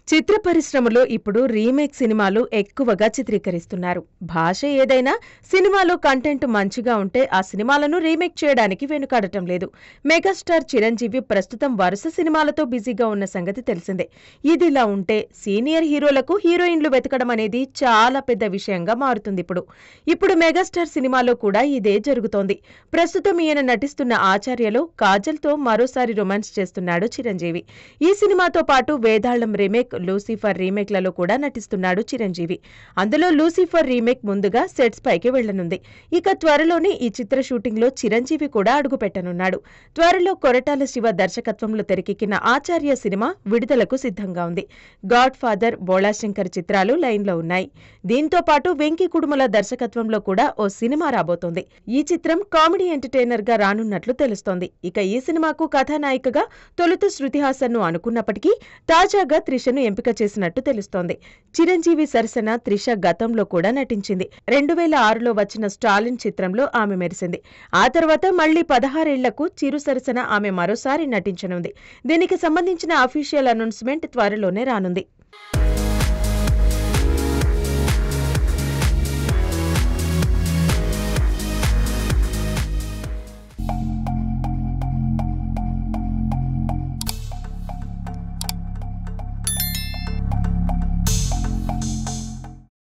చిత్ర పరిశ్రమలో ఇప్పుడు రీమేక్ సినిమాలు ఎక్కువగా చిత్రీకరిస్తున్నారు భాష ఏదైనా సినిమాలో కంటెంట్ మంచిగా ఉంటే ఆ సినిమాలను రీమేక్ చేయడానికి వెనుకాడటం లేదు మెగాస్టార్ చిరంజీవి ప్రస్తుతం వరుస సినిమాలతో బిజీగా ఉన్న సంగతి తెలిసిందే ఇదిలా ఉంటే సీనియర్ హీరోలకు హీరోయిన్లు వెతకడం అనేది చాలా పెద్ద విషయంగా మారుతుంది ఇప్పుడు ఇప్పుడు మెగాస్టార్ సినిమాలో కూడా ఇదే జరుగుతోంది ప్రస్తుతం ఈయన నటిస్తున్న ఆచార్యలో కాజల్తో మరోసారి రొమాన్స్ చేస్తున్నాడు చిరంజీవి ఈ సినిమాతో పాటు వేదాళం రీమేక్ లూసిఫర్ రీమేక్లలో కూడా నటిస్తున్నాడు చిరంజీవి అందులో లూసిఫర్ రీమేక్ ముందుగా సెట్స్ పైకి వెళ్లనుంది ఇక త్వరలోనే ఈ చిత్ర షూటింగ్ లో చిరంజీవి కూడా అడుగు పెట్టనున్నాడు త్వరలో కొరటాల శివ దర్శకత్వంలో తెరకెక్కిన ఆచార్య సినిమా విడుదలకు సిద్ధంగా ఉంది గాడ్ ఫాదర్ బోళాశంకర్ చిత్రాలు లైన్లో ఉన్నాయి దీంతో పాటు వెంకీ కుడుమల దర్శకత్వంలో కూడా ఓ సినిమా రాబోతోంది ఈ చిత్రం కామెడీ ఎంటర్టైనర్ గా రానున్నట్లు తెలుస్తోంది ఇక ఈ సినిమాకు కథానాయికగా తొలుత శృతి హాసన్ ను అనుకున్నప్పటికీ తాజాగా త్రిషను ఎంపిక చేసినట్టు తెలుస్తోంది చిరంజీవి సరసన త్రిష గతంలో కూడా నటించింది రెండు వేల ఆరులో వచ్చిన స్టాలిన్ చిత్రంలో ఆమె మెరిసింది ఆ తర్వాత మళ్లీ పదహారేళ్లకు చిరు సరసన ఆమె మరోసారి నటించనుంది దీనికి సంబంధించిన అఫీషియల్ అనౌన్స్మెంట్ త్వరలోనే రానుంది